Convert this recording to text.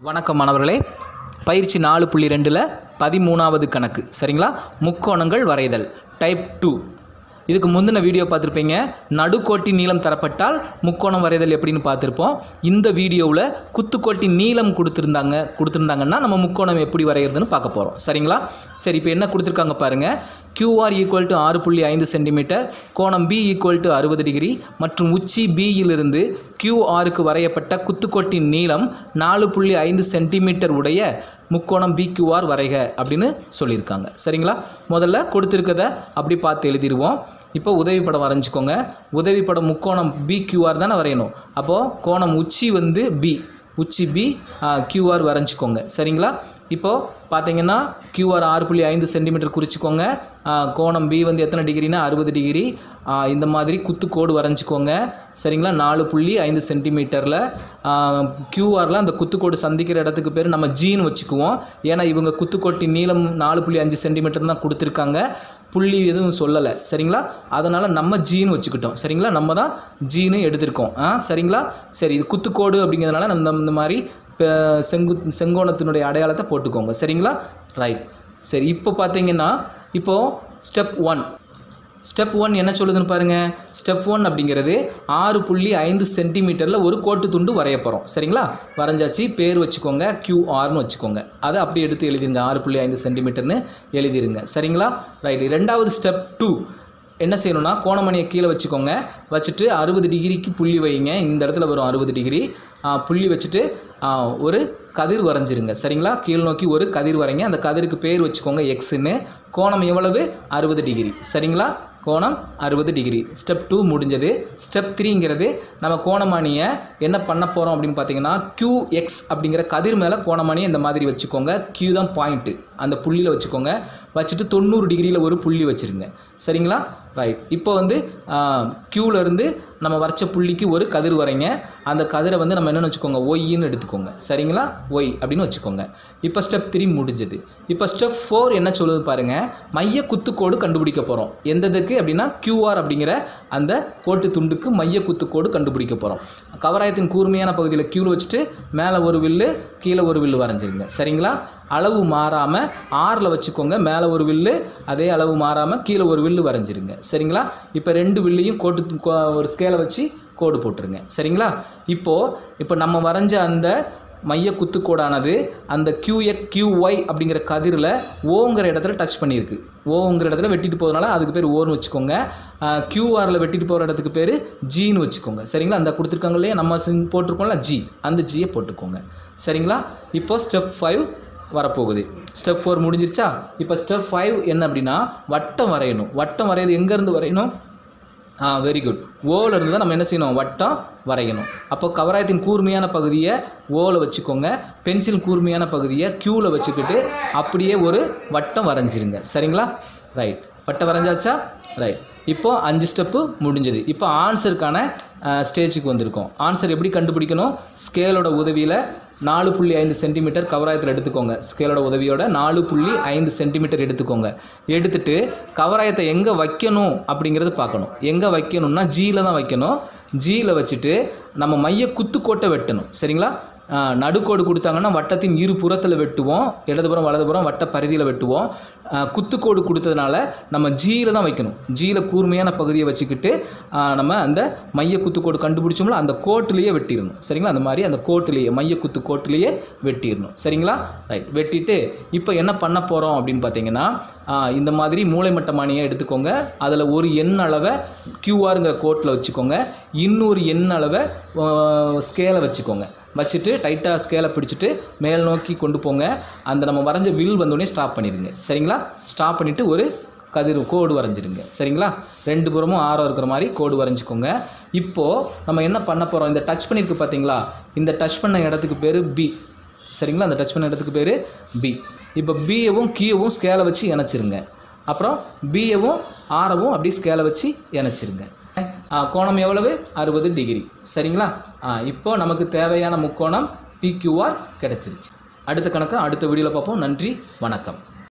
வணக்கம் மாணவர்களே பயிற்சி நாலு புள்ளி ரெண்டில் பதிமூணாவது கணக்கு சரிங்களா முக்கோணங்கள் வரைதல் டைப் டூ இதுக்கு முந்தின வீடியோ பார்த்துருப்பீங்க நடுக்கோட்டின் நீளம் தரப்பட்டால் முக்கோணம் வரைதல் எப்படின்னு பார்த்துருப்போம் இந்த வீடியோவில் குத்துக்கோட்டின் நீளம் கொடுத்துருந்தாங்க கொடுத்துருந்தாங்கன்னா நம்ம முக்கோணம் எப்படி வரைகிறதுன்னு பார்க்க போகிறோம் சரிங்களா சரி இப்போ என்ன கொடுத்துருக்காங்க பாருங்கள் கியூஆர் ஈக்குவல் டு ஆறு புள்ளி ஐந்து சென்டிமீட்டர் கோணம் பி ஈக்குவல் டு அறுபது டிகிரி மற்றும் உச்சி பியிலிருந்து கியூஆருக்கு வரையப்பட்ட குத்துக்கோட்டின் நீளம் நாலு புள்ளி ஐந்து சென்டிமீட்டர் உடைய முக்கோணம் பிக்யூஆர் வரைக அப்படின்னு சொல்லியிருக்காங்க சரிங்களா முதல்ல கொடுத்துருக்கத அப்படி பார்த்து எழுதிடுவோம் இப்போ உதவி படம் வரைஞ்சிக்கோங்க உதவி படம் முக்கோணம் பிக்யூஆர் தானே வரையணும் அப்போது கோணம் உச்சி வந்து பி உச்சி பி கியூஆர் வரைஞ்சிக்கோங்க சரிங்களா இப்போது பார்த்தீங்கன்னா கியூஆர் ஆறு புள்ளி ஐந்து சென்டிமீட்டர் குறிச்சிக்கோங்க ஆ, கோணம் பி வந்து எத்தனை டிகிரினா அறுபது டிகிரி ஆ, இந்த மாதிரி குத்துக்கோடு வரைஞ்சிக்கோங்க சரிங்களா நாலு புள்ளி ஐந்து சென்டிமீட்டரில் கியூஆரில் அந்த குத்துக்கோடு சந்திக்கிற இடத்துக்கு பேர் நம்ம ஜீன் வச்சுக்குவோம் ஏன்னா இவங்க குத்துக்கோட்டின் நீளம் நாலு புள்ளி அஞ்சு சென்டிமீட்டர் தான் கொடுத்துருக்காங்க புள்ளி எதுவும் சொல்லலை சரிங்களா அதனால் நம்ம ஜீன் வச்சுக்கிட்டோம் சரிங்களா நம்ம தான் ஜீனு எடுத்திருக்கோம் ஆ சரிங்களா சரி இது குத்துக்கோடு அப்படிங்கிறதுனால நம்ம இந்த மாதிரி இப்போ செங்கு செங்கோணத்தினுடைய அடையாளத்தை போட்டுக்கோங்க சரிங்களா ரைட் சரி இப்போ பார்த்தீங்கன்னா இப்போது ஸ்டெப் ஒன் ஸ்டெப் ஒன் என்ன சொல்லுதுன்னு பாருங்கள் ஸ்டெப் ஒன் அப்படிங்கிறது ஆறு புள்ளி ஐந்து சென்டிமீட்டரில் ஒரு கோட்டு துண்டு வரைய போகிறோம் சரிங்களா வரைஞ்சாச்சு பேர் வச்சுக்கோங்க கியூஆர்னு வச்சுக்கோங்க அதை அப்படியே எடுத்து எழுதிருங்க ஆறு புள்ளி ஐந்து சென்டிமீட்டர்னு எழுதிருங்க சரிங்களா ரைட் ரெண்டாவது ஸ்டெப் டூ என்ன செய்யணும்னா கோணமணியை கீழே வச்சுக்கோங்க வச்சுட்டு அறுபது டிகிரிக்கு புள்ளி வைங்க இந்த இடத்துல வரும் அறுபது டிகிரி ஆ, புள்ளி வச்சுட்டு ஆ, ஒரு கதிர் வரைஞ்சிருங்க சரிங்களா கீழ் நோக்கி ஒரு கதிர் வரைங்க அந்த கதிருக்கு பேர் வச்சுக்கோங்க எக்ஸுன்னு கோணம் எவ்வளவு அறுபது டிகிரி சரிங்களா கோணம் அறுபது டிகிரி ஸ்டெப் டூ முடிஞ்சது ஸ்டெப் த்ரீங்கிறது நம்ம கோணமானியை என்ன பண்ண போகிறோம் அப்படின்னு பார்த்தீங்கன்னா கியூ எக்ஸ் அப்படிங்கிற கதிர் மேலே கோணமானியை இந்த மாதிரி வச்சுக்கோங்க கியூ தான் பாயிண்ட்டு அந்த புள்ளியில் வச்சுக்கோங்க வச்சுட்டு தொண்ணூறு டிகிரியில் ஒரு புள்ளி வச்சுருங்க சரிங்களா ரைட் இப்போ வந்து க்யூவில் இருந்து நம்ம வரைச்ச புள்ளிக்கு ஒரு கதிர் வரைங்க அந்த கதிரை வந்து நம்ம என்னென்னு வச்சுக்கோங்க ஒய்ன்னு எடுத்துக்கோங்க சரிங்களா ஒய் அப்படின்னு வச்சுக்கோங்க இப்போ ஸ்டெப் த்ரீ முடிஞ்சது இப்போ ஸ்டெப் ஃபோர் என்ன சொல்லுது பாருங்கள் மைய குத்துக்கோடு கண்டுபிடிக்க போகிறோம் எந்ததுக்கு அப்படின்னா கியூஆர் அப்படிங்கிற அந்த கோட்டு துண்டுக்கு மைய குத்துக்கோடு கண்டுபிடிக்க போகிறோம் கவராயத்தின் கூர்மையான பகுதியில் க்யூவில் வச்சுட்டு மேலே ஒரு வில்லு கீழே ஒரு வில்லு வரைஞ்சிருங்க சரிங்களா அளவு மாறாமல் ஆறில் வச்சுக்கோங்க மேலே ஒரு வில்லு அதே அளவு மாறாமல் கீழே ஒரு வில்லு வரைஞ்சிருங்க சரிங்களா இப்போ ரெண்டு வில்லையும் கோட்டு து- கோ- ஒரு ஸ்கேலை வச்சு கோடு போட்டுருங்க சரிங்களா இப்போது இப்போ நம்ம வரைஞ்ச அந்த மைய குத்துக்கோடானது அந்த கியூஎக் கியூஒய் அப்படிங்கிற கதிரில் ஓங்கிற இடத்துல டச் பண்ணியிருக்கு ஓங்கிற இடத்துல வெட்டிட்டு போகிறதுனால அதுக்கு பேர் ஓன்னு வச்சுக்கோங்க கியூஆரில் வெட்டிட்டு போகிற இடத்துக்கு பேர் ஜின்னு வச்சுக்கோங்க சரிங்களா அந்த கொடுத்துருக்காங்க இல்லையா நம்ம செஞ்சு போட்டிருக்கோம்ல ஜி அந்த ஜியை போட்டுக்கோங்க சரிங்களா இப்போ ஸ்டெப் ஃபைவ் வரப்போகுது ஸ்டெப் ஃபோர் முடிஞ்சிருச்சா இப்போ ஸ்டெப் ஃபைவ் என்ன அப்படின்னா வட்டம் வரையணும் வட்டம் வரைയത് எங்கேருந்து வரையணும் ஆ வெரி குட் ஓவில் இருந்து தான் நம்ம என்ன செய்யணும் வட்டம் வரையணும் அப்போ கவராயத்தின் கூர்மையான பகுதியை ஓவில் வச்சுக்கோங்க பென்சில் கூர்மையான பகுதியை க்யூவில் வச்சுக்கிட்டு அப்படியே ஒரு வட்டம் வரைஞ்சிருங்க சரிங்களா ரைட் வட்டம் வரைஞ்சாச்சா ரைட் இப்போ அஞ்சு ஸ்டெப்பு முடிஞ்சது இப்போ ஆன்சருக்கான ஸ்டேஜுக்கு வந்திருக்கோம் ஆன்சர் எப்படி கண்டுபிடிக்கணும் ஸ்கேலோட உதவியில் நாலு புள்ளி ஐந்து சென்டிமீட்டர் கவராயத்தில் எடுத்துக்கோங்க ஸ்கேலோட உதவியோட நாலு புள்ளி ஐந்து சென்டிமீட்டர் எடுத்துக்கோங்க எடுத்துட்டு கவராயத்தை எங்கே வைக்கணும் அப்படிங்கிறது பார்க்கணும் எங்கே வைக்கணும்னா ஜியில் தான் வைக்கணும் ஜியில் வச்சுட்டு நம்ம மைய குத்துக்கோட்டை வெட்டணும் சரிங்களா ஆ, நடுக்கோடு கொடுத்தாங்கன்னா வட்டத்தின் இரு புறத்தில் வெட்டுவோம் இடதுபுறம் வலதுபுறம் வட்ட பரிதியில் வெட்டுவோம் ஆ, குத்துக்கோடு கொடுத்ததுனால நம்ம ஜியில் தான் வைக்கணும் ஜியில் கூர்மையான பகுதியை வச்சுக்கிட்டு ஆ, நம்ம அந்த மைய குத்துக்கோடு கண்டுபிடிச்சோம்ல அந்த கோட்டிலேயே வெட்டிடணும் சரிங்களா அந்த மாதிரி அந்த கோட்டிலேயே மைய குத்து கோட்டிலேயே வெட்டிடணும் சரிங்களா ரைட் வெட்டிட்டு இப்போ என்ன பண்ண போகிறோம் அப்படின்னு பார்த்தீங்கன்னா ஆ, இந்த மாதிரி மூளைமட்டமானியை எடுத்துக்கோங்க அதில் ஒரு எண் அளவை கியூஆருங்கிற கோட்டில் வச்சுக்கோங்க இன்னொரு எண் அளவை ஸ்கேலை வச்சுக்கோங்க வச்சுட்டு டைட்டாக ஸ்கேலை பிடிச்சிட்டு மேல் நோக்கி கொண்டு போங்க அந்த நம்ம வரைஞ்ச வில் வந்தோடனே ஸ்டாப் பண்ணிடுங்க சரிங்களா ஸ்டாப் பண்ணிவிட்டு ஒரு கதிர் கோடு வரைஞ்சிடுங்க சரிங்களா ரெண்டு புறமும் ஆரம் இருக்கிற மாதிரி கோடு வரைஞ்சிக்கோங்க இப்போது நம்ம என்ன பண்ண போகிறோம் இந்த டச் பண்ணியிருக்கு பார்த்தீங்களா இந்த டச் பண்ண இடத்துக்கு பேர் பி சரிங்களா அந்த டச் பண்ண இடத்துக்கு பேர் பி இப்போ பியவும் கியூவும் ஸ்கேலை வச்சு இணைச்சிருங்க அப்புறம் பியவும் ஆரவும் அப்படியே ஸ்கேலை வச்சு இணைச்சிருங்க ஆ, கோணம் எவ்வளவு அறுபது டிகிரி சரிங்களா ஆ, இப்போ நமக்கு தேவையான முக்கோணம் பிக்யூஆர் கிடச்சிருச்சு அடுத்த கணக்கு அடுத்த வீடியோவில் பார்ப்போம் நன்றி வணக்கம்